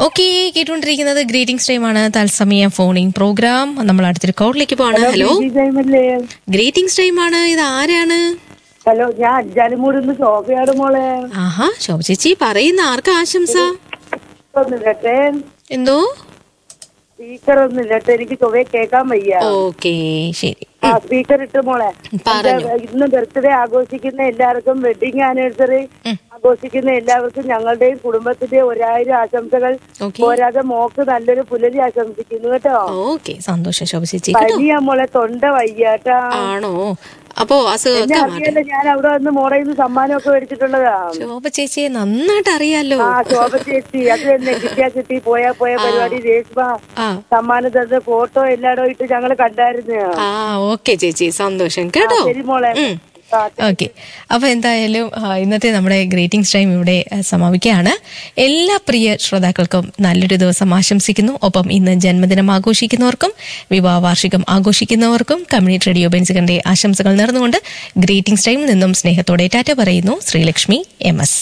Okay കേട്ടുകൊണ്ടിരിക്കുന്നത് greetings time ആണ് തത്സമയ ഫോണിംഗ് പ്രോഗ്രാം നമ്മൾ അടുത്തൊരു കോളിലേക്ക് പോവാണ് ഹലോ ടൈമല്ലേ ഗ്രീറ്റിംഗ്സ് ടൈം ആണ് ഇത് ആരാണ് ഹലോ ഞാൻ അഞ്ചാലുമൂടുന്ന് സോഫയാണ് മോളെ ആഹാ ശോഭ ചേച്ചി പറയുന്ന ആർക്കാ ആശംസ ഒന്നുമില്ലട്ടെ എന്തോ സ്പീക്കർ ഒന്നുമില്ലട്ടെ എനിക്ക് ചൊവ്വേ കേൾക്കാൻ വയ്യ ഓക്കെ ശരി ആ സ്പീക്കർ ഇട്ട് മോളെ പറഞ്ഞോ. എന്റെ ഇന്ന് ബർത്ത്ഡേ ആഘോഷിക്കുന്ന എല്ലാവർക്കും വെഡിങ് ആനിവേഴ്സറി ആഘോഷിക്കുന്ന എല്ലാവർക്കും ഞങ്ങളുടെയും കുടുംബത്തിന്റെയും ഒരായിരം ആശംസകൾ ഓക്കെ പോരാതെ മോക്ക് നല്ലൊരു പുലരി ആശംസിക്കുന്നു കേട്ടോ ഓക്കെ സന്തോഷം ശോഭ ചേച്ചി കേട്ടോ പനിയാ മോളെ തൊണ്ട വയ്യാട്ടാ ആണോ അപ്പോ എന്നെ അസുഖമൊക്കെ മാറ്റി അറിയാലോ ഞാൻ അവിടെ വന്ന് മോടെ നിന്ന് സമ്മാനമൊക്കെ മേടിച്ചിട്ടുള്ളതാ ശോഭ ചേച്ചിയെ നന്നായിട്ട് അറിയാലോ ആ ശോഭ ചേച്ചി അത് തന്നെ കിട്ടിയാ കിട്ടി പോയാ പോയ പരിപാടി രേഷ്മ ആ സമ്മാനം തന്ന ഫോട്ടോ എല്ലായിടവും ഇട്ട് ഞങ്ങള് കണ്ടായിരുന്നു ആ ഓക്കെ ചേച്ചി സന്തോഷം കേട്ടോ ശരി മോളെ ഉം. ആ, ഓക്കെ അപ്പൊ എന്തായാലും ആ, ഇന്നത്തെ നമ്മുടെ ഗ്രീറ്റിംഗ്സ് ടൈം ഇവിടെ ആ, സമാപിക്കുകയാണ് എല്ലാ പ്രിയ ശ്രോതാക്കൾക്കും നല്ലൊരു ദിവസം ആശംസിക്കുന്നു ഒപ്പം ഇന്ന് ജന്മദിനം ആഘോഷിക്കുന്നവർക്കും വിവാഹ വാർഷികം ആഘോഷിക്കുന്നവർക്കും കമ്മ്യൂണിറ്റി റേഡിയോ ബെൻസികന്റെ ആശംസകൾ നേർന്നുകൊണ്ട് ഗ്രീറ്റിംഗ്സ് ടൈമിൽ നിന്നും സ്നേഹത്തോടെ ടാറ്റ പറയുന്നു ശ്രീലക്ഷ്മി എം എസ്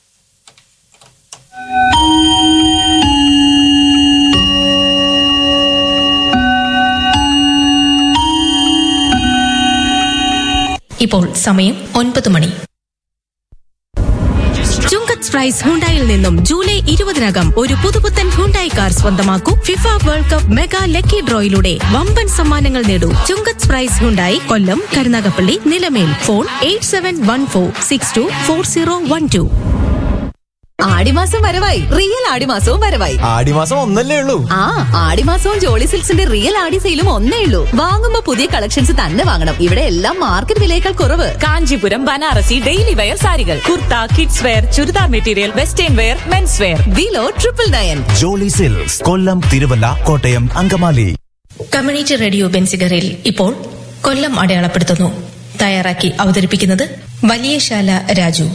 ഇപ്പോൾ സമയം ഒൻപത് മണി ചുങ്കത് പ്രൈസ് ഹുണ്ടായിൽ നിന്നും ജൂലൈ ഇരുപതിനകം ഒരു പുതുപുത്തൻ ഹുണ്ടായി കാർ സ്വന്തമാക്കൂ FIFA world cup mega lucky ഡ്രോയിലൂടെ വമ്പൻ സമ്മാനങ്ങൾ നേടൂ Chungath prize Hyundai Kollam Karunagappally Nilamel phone eight seven one four six two four zero one two ആടിമാസം വരവായി റിയൽ ആടിമാസവും വരവായി ആടിമാസം ഒന്നല്ലേ ഉള്ളൂ ആ ആടിമാസവും ജോളി സിൽക്സിന്റെ റിയൽ ആടി സെയിലും ഒന്നേ ഉള്ളൂ വാങ്ങുമ്പോ പുതിയ കളക്ഷൻസ് തന്നെ വാങ്ങണം ഇവിടെ എല്ലാം മാർക്കറ്റ് വിലയേക്കാൾ കുറവ് കാഞ്ചീപുരം ബനാറസി ഡെയിലി വെയർ സാരികൾ kurta kids wear churidar material western wear men's wear below triple nine Jolly Silks Kollam Thiruvalla Kottayam Angamaly community radio ബെൻസിഗറിൽ ഇപ്പോൾ കൊല്ലം അടയാളപ്പെടുത്തുന്നു തയ്യാറാക്കി അവതരിപ്പിക്കുന്നത് വലിയശാല രാജു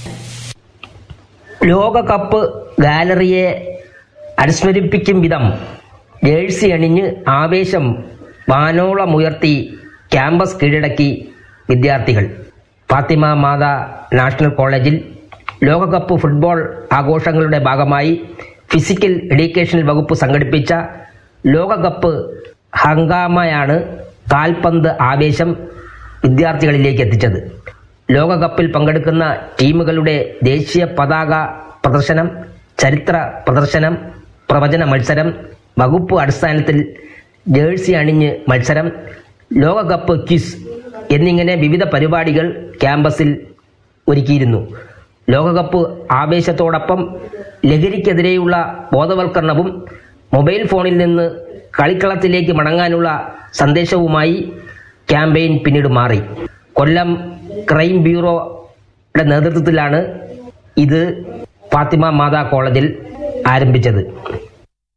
ലോകകപ്പ് ഗാലറിയെ അനുസ്മരിപ്പിക്കും വിധം ജേഴ്സി അണിഞ്ഞ് ആവേശം വാനോളമുയർത്തി ക്യാമ്പസ് കീഴടക്കി വിദ്യാർത്ഥികൾ ഫാത്തിമ മാത നാഷണൽ കോളേജിൽ ലോകകപ്പ് ഫുട്ബോൾ ആഘോഷങ്ങളുടെ ഭാഗമായി ഫിസിക്കൽ എഡ്യൂക്കേഷൻ വകുപ്പ് സംഘടിപ്പിച്ച ലോകകപ്പ് ഹങ്കാമയാണ് കാൽപന്ത് ആവേശം വിദ്യാർത്ഥികളിലേക്ക് എത്തിച്ചത് ലോകകപ്പിൽ പങ്കെടുക്കുന്ന ടീമുകളുടെ ദേശീയ പതാക പ്രദർശനം ചരിത്ര പ്രദർശനം പ്രവചന മത്സരം വകുപ്പ് അടിസ്ഥാനത്തിൽ ജേഴ്സി അണിഞ്ഞ് മത്സരം ലോകകപ്പ് ക്വിസ് എന്നിങ്ങനെ വിവിധ പരിപാടികൾ ക്യാമ്പസിൽ ഒരുക്കിയിരുന്നു ലോകകപ്പ് ആവേശത്തോടൊപ്പം ലഹരിക്കെതിരെയുള്ള ബോധവൽക്കരണവും മൊബൈൽ ഫോണിൽ നിന്ന് കളിക്കളത്തിലേക്ക് മടങ്ങാനുള്ള സന്ദേശവുമായി ക്യാമ്പയിൻ പിന്നീട് മാറി കൊല്ലം ക്രൈം ബ്യൂറോയുടെ നേതൃത്വത്തിലാണ് ഇത് ഫാത്തിമ മാതാ കോളേജിൽ ആരംഭിച്ചത്